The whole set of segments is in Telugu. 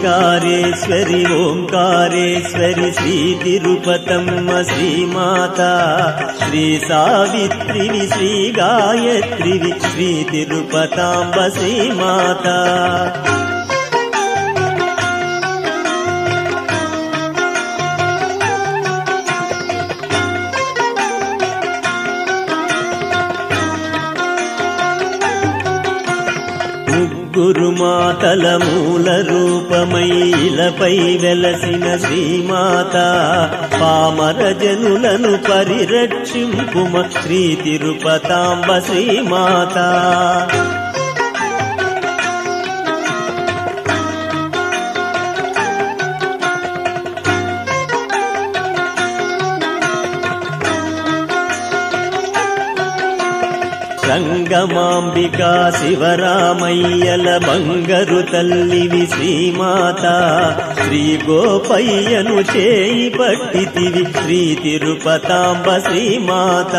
శ్రీకారేశ్వరి ఓంకారేశ్వరి శ్రీ తిరుపతమ్మ శ్రీమాత శ్రీ సావిత్రివి శ్రీ గాయత్రివి శ్రీ తిరుపతాంబ శ్రీమాత ముగ్గురు మాతల మూల రూపమై ఇలపై వెలసిన శ్రీమాత పామర జనులను పరిరక్షింపుమ శ్రీ తిరుపతాంబ శ్రీమాత రంగమాంబికా శివరామయ్యల బంగరు తల్లివి శ్రీమాత శ్రీ గోపయ్యను చేయి పట్టితివి శ్రీ తిరుపతాంబ శ్రీమాత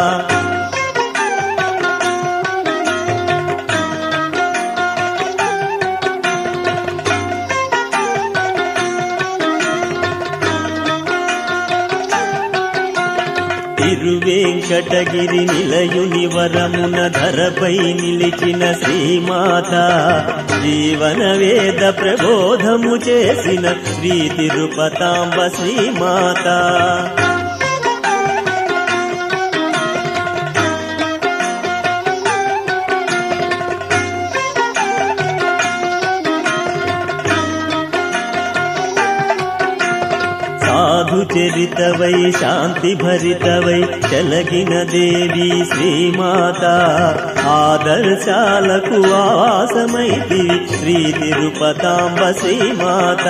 తిరువేంకటగిరి నిలయుని వరమున ధరపై నిలిచిన శ్రీమాత జీవన వేద ప్రబోధము చేసిన శ్రీ తిరుపతాంబ శ్రీమాత సాధు చరితవై శాంతి భరితవై చలగిన దేవి శ్రీమాత ఆదర్శాలకు ఆవాసమైతి శ్రీ తిరుపతాంబ శ్రీమాత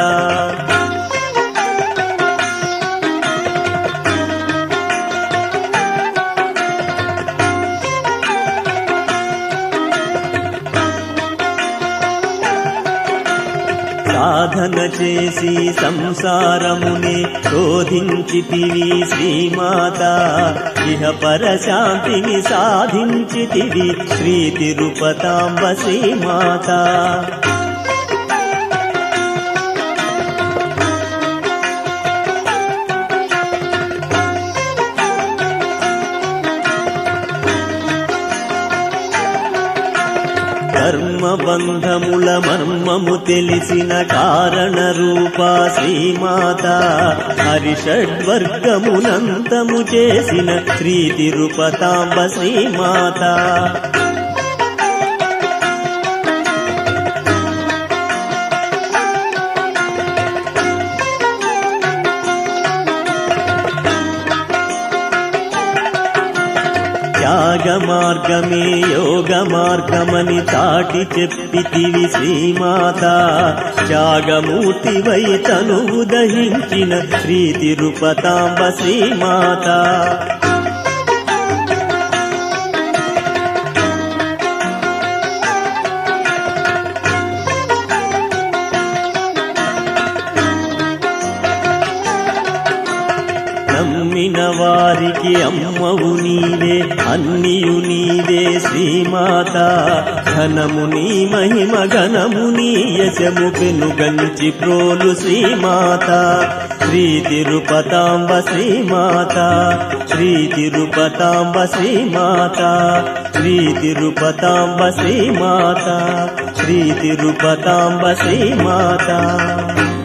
సాధన చేసి సంసారముని శోధించితివి శ్రీమాత ఇహ పరశాంతిని సాధించితివి శ్రీ తిరుపతాంబ శ్రీమాత ధర్మబంధముల మర్మము తెలిసిన కారణ రూపా శ్రీమాత హరిషడ్వర్గమునంతము చేసిన శ్రీ తిరుపతాంబ శ్రీమాత త్యాగ మార్గమే యోగ మార్గమని చాటి చెప్పితివి శ్రీమాత త్యాగమూర్తివై తనువు దహించిన శ్రీ తిరుపతాంబ శ్రీమాత నమ్మిన వారికి అమ్మవు నీవే అన్నియు నీవే శ్రీమాత ఘనము నీ మహిమ ఘనము నీ యశము పెనుగంచి ప్రోలు శ్రీమాత శ్రీ తిరుపతాంబ శ్రీమాత శ్రీ తిరుపతాంబ శ్రీమాత శ్రీ తిరుపతాంబ శ్రీమాత శ్రీ తిరుపతాంబ శ్రీమాత